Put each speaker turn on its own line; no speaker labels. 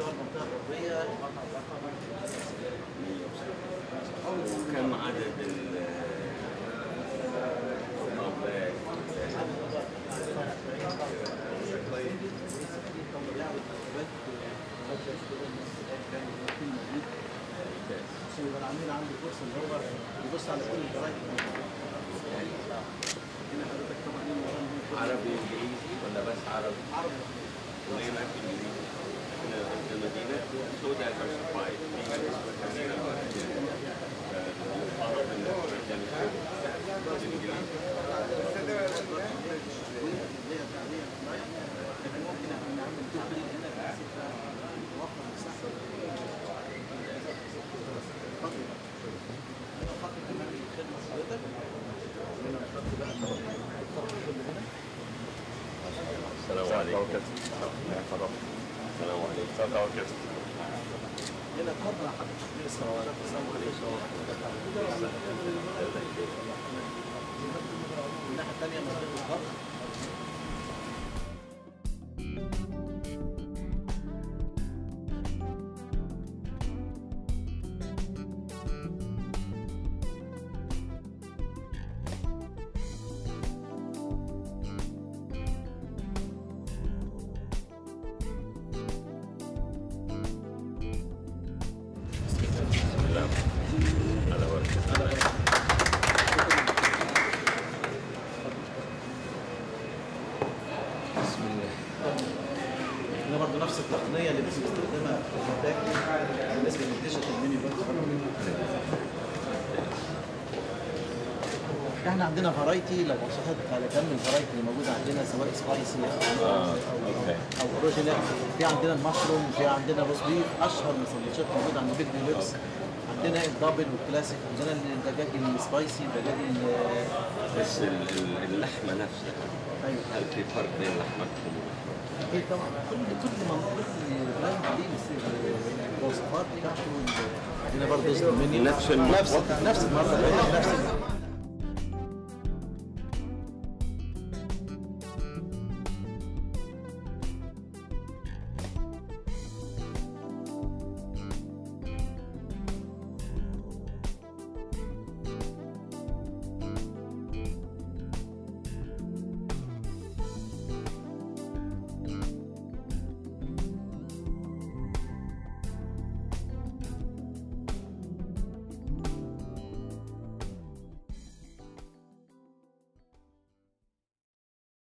مستوى المنطقه الغربيه المطعم رقم
وكم عدد ال الأولاد
يبقى العميل عنده فرصه ان هو يبص على كل الجرايد هنا حضرتك طبعا هنا ورانا هنا كل-
عربي إنجليزي ولا بس عربي؟
عربي
وليه ما في إنجليزي؟ إحنا المدينة so diversified في ناس مكانين الغرض إن الإنجليزي
اللي هي تعليم اونلاين لكن ممكن احنا نعمل تعليم هنا بحيث يبقى نوفر مساحه اتفضل. هنا خط كمان الخدمه حضرتك هنا الخط بقى الخط كله هنا
السلام عليكم السلام عليكم
هنا اتفضل يا حضرتك السلام عليكم السلام الناحيه الثانيه منطقه الخط
بسم الله على بركة الله بسم الله
هنا برضه نفس التقنيه اللي بنستخدمها في الانتاج بالنسبه للديجيتال منيو احنا عندنا فرايتي لو وصفت على كم الفرايتي اللي موجوده عندنا سواء سبايسي او
آه،
او,
أوكي.
أو اوريجينال في عندنا المشروم في عندنا روز بيف اشهر سندوتشات موجوده عند بيج ديلكس عندنا الدبل والكلاسيك عندنا الدجاج السبايسي الدجاج ال-
بس ال- ال- اللحمة نفسها
ايوه
هل في فرق بين لحمتكم
اكيد طبعا كل كل منطقه براند ليه الوصفات بتاعته عندنا برضه اسم المنيو
نفس المطبخ؟
نفس نفس المطبخ نفس